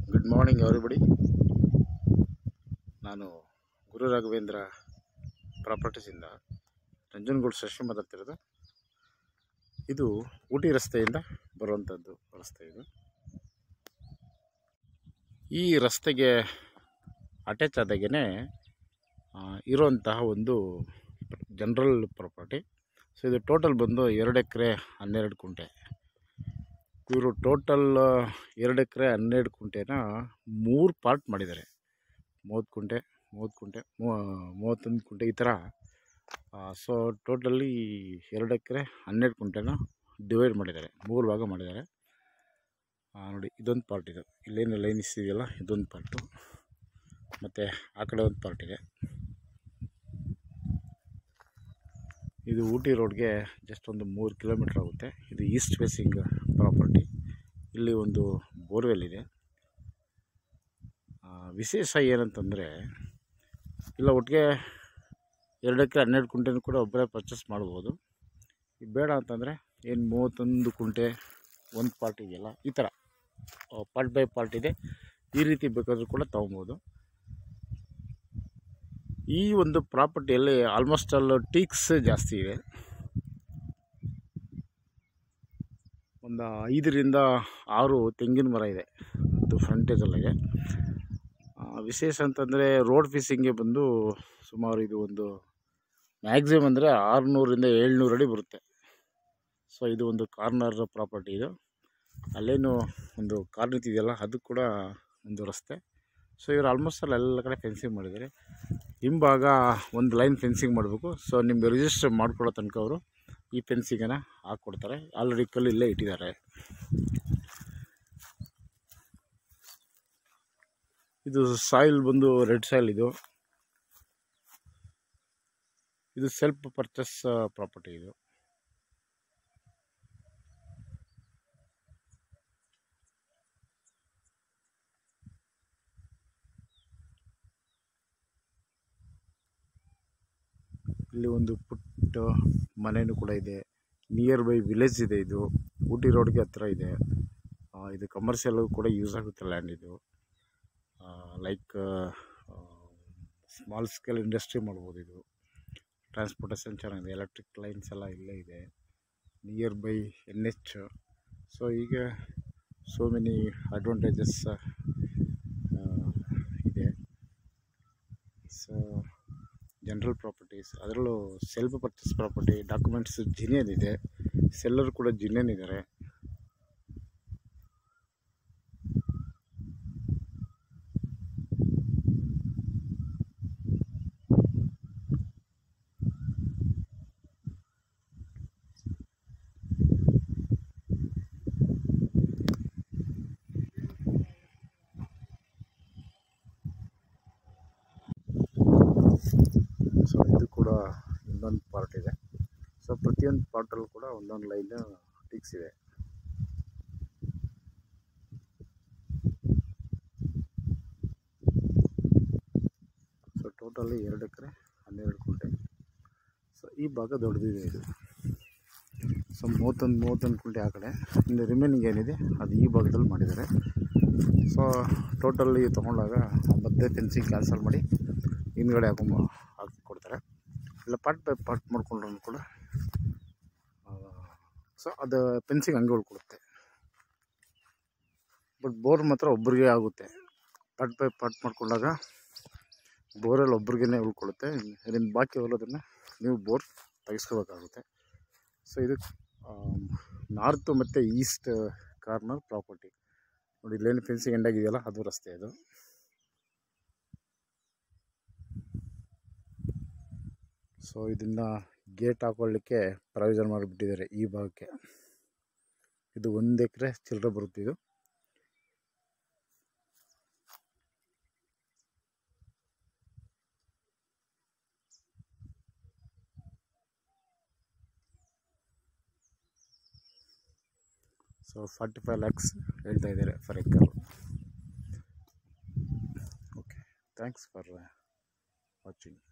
good morning everybody ನಾನು ಗುರು ರಾಘವೇಂದ್ರ ಪ್ರಾಪರ್ಟೀಸಿಂದ ನಂಜನಗೂಡು ಶಶಿ ಮಾತಾಡ್ತಿರೋದು ಇದು ಊಟಿ ರಸ್ತೆಯಿಂದ ಬರುವಂಥದ್ದು ರಸ್ತೆ ಇದು ಈ ರಸ್ತೆಗೆ ಅಟ್ಯಾಚ್ ಆದಾಗೇ ಇರುವಂತಹ ಒಂದು ಜನರಲ್ ಪ್ರಾಪರ್ಟಿ ಸೊ ಇದು ಟೋಟಲ್ ಬಂದು ಎರಡು ಎಕರೆ ಹನ್ನೆರಡು ಕುಂಟೆ ಇವರು ಟೋಟಲ್ ಎರಡು ಎಕರೆ ಹನ್ನೆರಡು ಕುಂಟೆನ ಮೂರು ಪಾರ್ಟ್ ಮಾಡಿದ್ದಾರೆ ಮೂವತ್ತು ಕುಂಟೆ ಮೂವತ್ತು ಕುಂಟೆ ಮೂವತ್ತೊಂದು ಕುಂಟೆ ಈ ಥರ ಸೊ ಟೋಟಲಿ ಎರಡು ಎಕರೆ ಹನ್ನೆರಡು ಕುಂಟೆನ ಡಿವೈಡ್ ಮಾಡಿದ್ದಾರೆ ಮೂರು ಭಾಗ ಮಾಡಿದ್ದಾರೆ ಆ, ನೋಡಿ ಇದೊಂದು ಪಾರ್ಟ್ ಇದು ಇಲ್ಲೇನು ಲೈನ್ ಇದೆಯಲ್ಲ ಇದೊಂದು ಪಾರ್ಟು ಮತ್ತು ಆ ಕಡೆ ಒಂದು ಪಾರ್ಟ್ ಇದೆ ಇದು ಊಟಿ ರೋಡ್ಗೆ ಜಸ್ಟ್ ಒಂದು ಮೂರು ಕಿಲೋಮೀಟ್ರ್ ಆಗುತ್ತೆ ಇದು ಈಸ್ಟ್ ಫೇಸಿಂಗ್ ಪ್ರಾಪರ್ಟಿ ಇಲ್ಲಿ ಒಂದು ಬೋರ್ವೆಲ್ ಇದೆ ಆ, ವಿಶೇಷ ಏನಂತಂದರೆ ಇಲ್ಲ ಒಟ್ಟಿಗೆ ಎರಡು ಎಕರೆ ಹನ್ನೆರಡು ಕುಂಟೆನೂ ಕೂಡ ಒಬ್ಬರೇ ಪರ್ಚೇಸ್ ಮಾಡ್ಬೋದು ಈಗ ಬೇಡ ಅಂತಂದರೆ ಏನು ಮೂವತ್ತೊಂದು ಕುಂಟೆ ಒಂದು ಪಾರ್ಟ್ ಇದೆಯಲ್ಲ ಈ ಥರ ಪಾರ್ಟ್ ಬೈ ಪಾರ್ಟ್ ಇದೆ ಈ ರೀತಿ ಬೇಕಾದರೂ ಕೂಡ ತೊಗೊಬೋದು ಈ ಒಂದು ಪ್ರಾಪರ್ಟಿಯಲ್ಲಿ ಆಲ್ಮೋಸ್ಟ್ ಆಲ್ ಟೀಕ್ಸ್ ಜಾಸ್ತಿ ಇದೆ ಒಂದು ಐದರಿಂದ ಆರು ತೆಂಗಿನ ಮರ ಇದೆ ಅದು ಫ್ರಂಟೇಜಲ್ಲಿದೆ ಆ, ವಿಶೇಷ ಅಂತಂದರೆ ರೋಡ್ ಫೇಸಿಂಗ್ಗೆ ಬಂದು ಸುಮಾರು ಇದು ಒಂದು ಮ್ಯಾಕ್ಸಿಮಮ್ ಅಂದರೆ ಆರುನೂರಿಂದ ಏಳ್ನೂರು ಅಡಿ ಬರುತ್ತೆ ಸೊ ಇದು ಒಂದು ಕಾರ್ನರ್ ಪ್ರಾಪರ್ಟಿ ಇದು ಅಲ್ಲೇನು ಒಂದು ಕಾರ್ ನಿಂತಿದೆಯಲ್ಲ ಅದು ಕೂಡ ಒಂದು ರಸ್ತೆ ಸೊ ಇವರು ಆಲ್ಮೋಸ್ಟ್ ಅಲ್ಲಿ ಎಲ್ಲ ಕಡೆ ಫೆನ್ಸಿಂಗ್ ಮಾಡಿದ್ದಾರೆ ಹಿಂಭಾಗ ಒಂದು ಲೈನ್ ಫೆನ್ಸಿಂಗ್ ಮಾಡಬೇಕು ಸೊ ನಿಮಗೆ ರಿಜಿಸ್ಟರ್ ಮಾಡ್ಕೊಳ್ಳೋ ತನಕ ಅವರು ಈ ಫೆನ್ಸಿಂಗನ್ನು ಹಾಕ್ಕೊಡ್ತಾರೆ ಆಲ್ರೆಡಿ ಕಲ್ಲು ಇಲ್ಲೇ ಇಟ್ಟಿದ್ದಾರೆ ಇದು ಸಾಯಿಲ್ ಬಂದು ರೆಡ್ ಸಾಯಿಲ್ ಇದು ಇದು ಸೆಲ್ಫ್ ಪರ್ಚೇಸ್ ಪ್ರಾಪರ್ಟಿ ಇದು ಇಲ್ಲಿ ಒಂದು ಪುಟ್ಟ ಮನೆಯೂ ಕೂಡ ಇದೆ ನಿಯರ್ ಬೈ ವಿಲೇಜ್ ಇದೆ ಇದು ಊಟಿ ರೋಡ್ಗೆ ಹತ್ರ ಇದೆ ಆ, ಇದು ಕಮರ್ಷಿಯಲ್ ಕೂಡ ಯೂಸ್ ಆಗುತ್ತೆ ಲ್ಯಾಂಡ್ ಇದು ಲೈಕ್ ಸ್ಮಾಲ್ ಸ್ಕೇಲ್ ಇಂಡಸ್ಟ್ರಿ ಮಾಡ್ಬೋದು ಇದು ಟ್ರಾನ್ಸ್ಪೋರ್ಟೇಷನ್ ಚೆನ್ನಾಗಿದೆ ಎಲೆಕ್ಟ್ರಿಕ್ ಲೈನ್ಸ್ ಎಲ್ಲ ಇಲ್ಲೇ ಇದೆ near by N H so ಈಗ ಸೋ ಮೆನಿ ಅಡ್ವಾಂಟೇಜಸ್ ಇದೆ ಸೊ ಜನರಲ್ ಪ್ರಾಪರ್ಟೀಸ್ ಅದರಲ್ಲೂ self purchase property documents genuine ಇದೆ ಸೆಲ್ಲರ್ ಕೂಡ ಜಿನಿಯನ್ ಇದ್ದಾರೆ ಸೊ ಇದು ಕೂಡ ಇನ್ನೊಂದು ಪಾರ್ಟ್ ಇದೆ ಸೊ ಪ್ರತಿಯೊಂದು ಪಾರ್ಟಲ್ಲೂ ಕೂಡ ಒಂದೊಂದು ಲೈನ್ ಟಿಕ್ಸ್ ಇದೆ ಸೊ ಟೋಟಲಿ ಎರಡು ಎಕರೆ ಹನ್ನೆರಡು ಕುಂಟೆ ಸೊ ಈ ಭಾಗ ದೊಡ್ಡದಿದೆ ಇದು ಸೊ ಮೂವತ್ತೊಂದು ಮೂವತ್ತೊಂದು ಕುಂಟೆ ಆ ಕಡೆ ಇನ್ನು ರಿಮೈನಿಂಗ್ ಏನಿದೆ ಅದು ಈ ಭಾಗದಲ್ಲಿ ಮಾಡಿದ್ದಾರೆ ಸೊ ಟೋಟಲಿ ತೊಗೊಂಡಾಗ ಮಧ್ಯೆ ಫೆನ್ಸಿಂಗ್ ಕ್ಯಾನ್ಸಲ್ ಮಾಡಿ ಹಿಂದ್ಗಡೆ ಹಾಕೊಂಬ ಹಾಕಿ ಕೊಡ್ತಾರೆ ಇಲ್ಲ ಪಾರ್ಟ್ ಬೈ ಪಾರ್ಟ್ ಮಾಡ್ಕೊಂಡ್ರು ಕೂಡ ಸೊ ಅದು ಫೆನ್ಸಿಂಗ್ ಹಂಗೆ ಉಳ್ಕೊಡುತ್ತೆ ಬಟ್ ಬೋರ್ ಮಾತ್ರ ಒಬ್ರಿಗೆ ಆಗುತ್ತೆ ಪಾರ್ಟ್ ಬೈ ಪಾರ್ಟ್ ಮಾಡ್ಕೊಂಡಾಗ ಬೋರಲ್ಲಿ ಒಬ್ರಿಗೇ ಉಳ್ಕೊಳುತ್ತೆ ಇನ್ನು ಬಾಕಿ ಹೋಗೋದನ್ನು ನೀವು ಬೋರ್ ತೆಗಿಸ್ಕೋಬೇಕಾಗುತ್ತೆ ಸೊ ಇದು ನಾರ್ತ್ ಮತ್ತು ಈಸ್ಟ್ ಕಾರ್ನರ್ ಪ್ರಾಪರ್ಟಿ ನೋಡಿ ಇಲ್ಲೇನು ಫೆನ್ಸಿಂಗ್ ಎಂಡಾಗಿದೆಯಲ್ಲ ಅದು ರಸ್ತೆ ಅದು ಸೊ ಇದನ್ನು ಗೇಟ್ ಹಾಕೊಳ್ಳಿಕ್ಕೆ ಪ್ರಾವಿಷನ್ ಮಾಡಿಬಿಟ್ಟಿದ್ದಾರೆ ಈ ಭಾಗಕ್ಕೆ ಇದು ಒಂದು ಎಕರೆ ಚಿಲ್ಲರೆ ಬರುತ್ತೆ ಇದು ಸೊ ಫಾರ್ಟಿ ಫೈವ್ ಲ್ಯಾಕ್ಸ್ ಹೇಳ್ತಾ ಇದ್ದಾರೆ for acre okay thanks for watching